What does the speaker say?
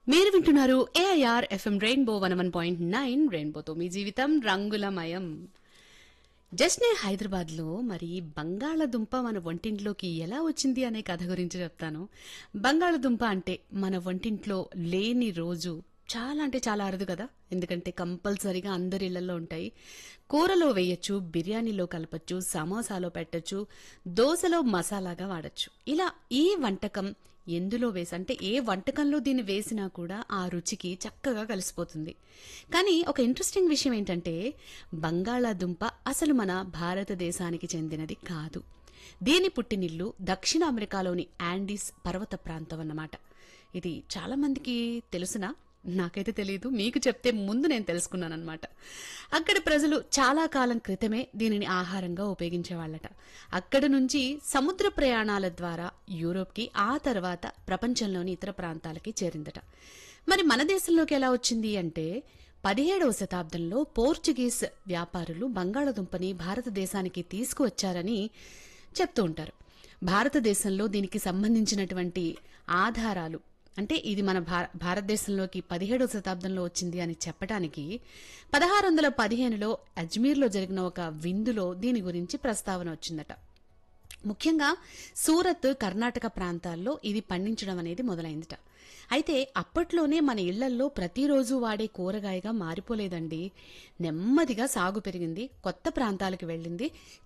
మీరు వింటున్నారు AIR FM Rainbow one one point nine రెయిన్బోతో మీ జీవితం రంగులమయం జస్నే హైదరాబాద్ లో మరి బంగాళదుంప మన వంటింట్లోకి ఎలా వచ్చింది అనే కథ గురించి చెప్తాను బంగాళదుంప అంటే మన వంటింట్లో లేని రోజు చాలా అంటే చాలా అరుదు కదా ఎందుకంటే కంపల్సరీగా అందరి ఇళ్లలో ఉంటాయి కూరలో వేయొచ్చు బిర్యానీలో కలపచ్చు సమోసాలో పెట్టొచ్చు దోశలో మసాలాగా వాడచ్చు ఇలా ఈ వంటకం ఎందులో వేసి అంటే ఏ వంటకంలో దీన్ని వేసినా కూడా ఆ రుచికి చక్కగా కలిసిపోతుంది కానీ ఒక ఇంట్రెస్టింగ్ విషయం ఏంటంటే బంగాళాదుంప అసలు మన భారతదేశానికి చెందినది కాదు దీని పుట్టినిల్లు దక్షిణ అమెరికాలోని యాండీస్ పర్వత ప్రాంతం అన్నమాట ఇది చాలా మందికి తెలుసునా నాకైతే తెలియదు మీకు చెప్తే ముందు నేను తెలుసుకున్నానమాట అక్కడ ప్రజలు చాలా కాలం క్రితమే దీనిని ఆహారంగా ఉపయోగించేవాళ్ళట అక్కడ నుంచి సముద్ర ప్రయాణాల ద్వారా యూరోప్కి ఆ తర్వాత ప్రపంచంలోని ఇతర ప్రాంతాలకి చేరిందట మరి మన దేశంలోకి ఎలా వచ్చింది అంటే పదిహేడవ శతాబ్దంలో పోర్చుగీస్ వ్యాపారులు బంగాళదుంపని భారతదేశానికి తీసుకువచ్చారని చెప్తూ ఉంటారు భారతదేశంలో దీనికి సంబంధించినటువంటి ఆధారాలు అంటే ఇది మన భా- భారతదేశంలోకి పదిహేడవ శతాబ్దంలో వచ్చింది అని చెప్పడానికి పదహారు వందల పదిహేనులో అజ్మీర్లో జరిగిన ఒక విందులో దీని గురించి ప్రస్తావన వచ్చిందట ముఖ్యంగా సూరత్ కర్ణాటక ప్రాంతాల్లో ఇది పండించడం అనేది మొదలైందిట అయితే అప్పట్లోనే మన ఇళ్లల్లో ప్రతిరోజు వాడే కూరగాయగా మారిపోలేదండి నెమ్మదిగా సాగు పెరిగింది కొత్త ప్రాంతాలకు వెళ్ళింది